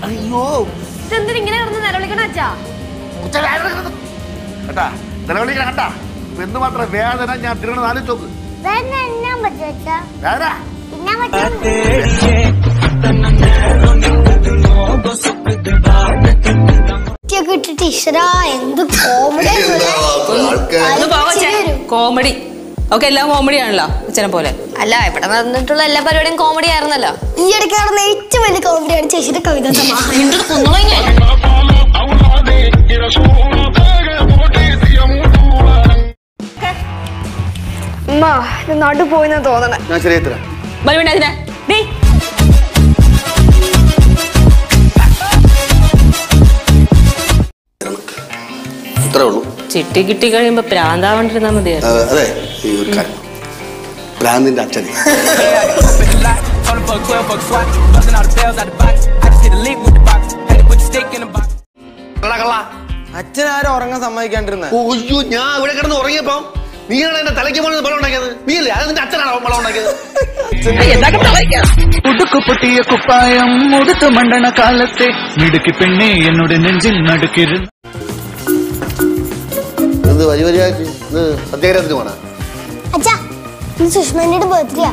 അയ്യോ ഇതെന്തിനാ ഇങ്ങനെ കിടന്ന് നിലവിളിക്കണ അച്ഛാ ഉച്ച വേദന കിടന്നു. കേട്ടാ നിലവിളിക്കണം കണ്ടാ എന്ന് മാത്രം വേദന ഞാൻ തിരുവണ നാലും ചോക്ക് വേദന എണ്ണാൻ പറ്റുമോ അച്ഛാ വേദന തിന്നാൻ പറ്റുമോ കുറ്റിയൊക്കെ ഇട്ടിട്ട് ഇശ്രാ എന്ത് കോമഡി ഒന്ന് പോവച്ചേ കോമഡി ഒക്കെ എല്ലാം കോമഡി ആണല്ലോ അച്ഛനെ പോലെ അല്ല ഇവിടെ നടന്നിട്ടുള്ള എല്ലാ പരിപാടിയും കോമഡി ആയിരുന്നല്ലോ ഈ ഇടയ്ക്ക് നടന്ന ഏറ്റവും വലിയ കോമഡിയാണ് ചേച്ചിയുടെ കവിത സമാഹാരം നടു പോയിന്ന് തോന്നണേ ഞാൻ ശരിയായി തരാം ബലവേണ്ട അതിനെ ഡേ ഇത്രേ ഉള്ളൂ ചിട്ടി കിട്ടി കഴിയുമ്പോ പ്രാന്താവണ്ടിരുന്നാ മതിയായിരുന്നു ആ, അതെ ഈ ഒരു കാര്യം ഭ്രാന്തിന്റെ അച്ഛനെ Told him for a 12 buck swat, busting all the bells out the box. I just hit a lick with the box, had to put the stick in the box. അച്ഛൻ ആരും ഉറങ്ങാൻ സമ്മതിക്കാണ്ടിരുന്ന അയ്യോ ഞാൻ ഇവിടെ കിടന്ന് ഉറങ്ങിയപ്പോ നീയാണ് എന്റെ തലയ്ക്ക് മുകളിൽ ബലം ഉണ്ടാക്കിയത് നീ അല്ലേ അത് നിന്റെ അച്ഛനാണോ ബലം ഉണ്ടാക്കിയത് ഉടുക്കു പൊട്ടിയ കുപ്പായം ഉടുത്തു മണ്ടണ കാലത്തെ മിടുക്കി പെണ്ണെ എന്നോട് നെഞ്ചിൽ നടുക്കിരുന്നു ഇത് വരി വരിയായിട്ട് ഇത് സത്യാഗ്രഹത്തിന് പോണ അച്ഛാ ഇത് സുഷ്മന്റെ ബർത്ത്ഡേ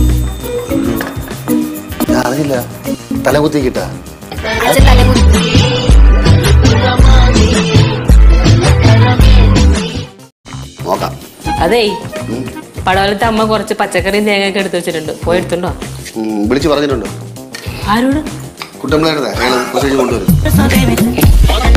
ഞാൻ അറിയില്ല തലകുത്തി കിട്ടാ അച്ഛൻ തലമുടി നോക്കാം അതേ പടവലത്തെ അമ്മ കുറച്ച് പച്ചക്കറിയും തേങ്ങയൊക്കെ എടുത്തു വെച്ചിട്ടുണ്ട് പോയി എടുത്തുണ്ടോ ഉം, വിളിച്ച് പറഞ്ഞിട്ടുണ്ടോ ആരോട് കുട്ടമ്പിളയുടെ അയാൾ മെസ്സേജ് കൊണ്ടുവരും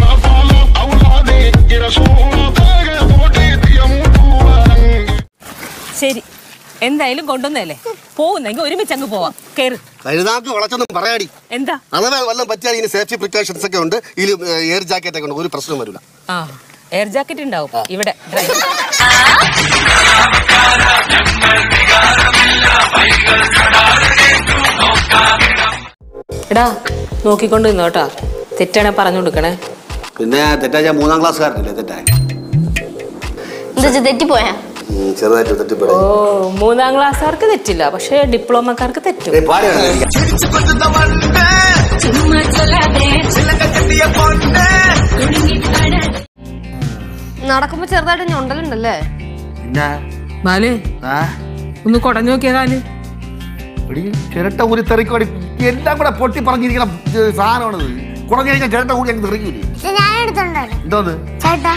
ശരി എന്തായാലും കൊണ്ടുവന്നല്ലേ പോകുന്നെങ്കിൽ ഒരുമിച്ച് അങ്ങ് പോവാം കേറ് കരുതാക്ക് വളച്ചൊന്നും പറയാടി എന്താ അഥവാ വല്ലതും പറ്റിയാൽ ഇതിന് സേഫ്റ്റി പ്രിക്കോഷൻസ് ഒക്കെ ഉണ്ട് ഇതിൽ എയർ ജാക്കറ്റ് ഒക്കെ ഉണ്ട് ഒരു പ്രശ്നം വരില്ല ആ എയർ ജാക്കറ്റ് ഉണ്ടാവും ഇവിടെ ഡ്രൈവ് എടാ നോക്കിക്കൊണ്ട് നിന്നോട്ടാ തെറ്റാണെ പറഞ്ഞു കൊടുക്കണേ പിന്നെ തെറ്റാ ഞാൻ മൂന്നാം ക്ലാസ്സുകാരനല്ലേ തെറ്റായ എന്താ തെറ്റിപ്പോയാ ഉം, ചെറുതായിട്ട് തെറ്റിപ്പോയി ഓ മൂന്നാം ക്ലാസ്സുകാർക്ക് തെറ്റില്ല പക്ഷേ ഡിപ്ലോമക്കാർക്ക് തെറ്റും ഏയ് പാടിയാണ് നടക്കുമ്പോ ചെറുതായിട്ട് ഞൊണ്ടലുണ്ടല്ലേ പിന്നെ ബാലേ ആ ഒന്ന് കുടഞ്ഞു നോക്കിയ കാല് എടി, ചിരട്ട ഊരി തെറിക്കോടി എല്ലാം കൂടെ പൊട്ടി പറഞ്ഞിരിക്കണ ഇത് സാധനമാണിത് കുടഞ്ഞു കഴിഞ്ഞാൽ ചിരട്ട കൂടി അങ്ങ് തെറിക്കൂലേ ഞാൻ എടുത്തോണ്ടാണ് എന്തോന്ന് ചേട്ടാ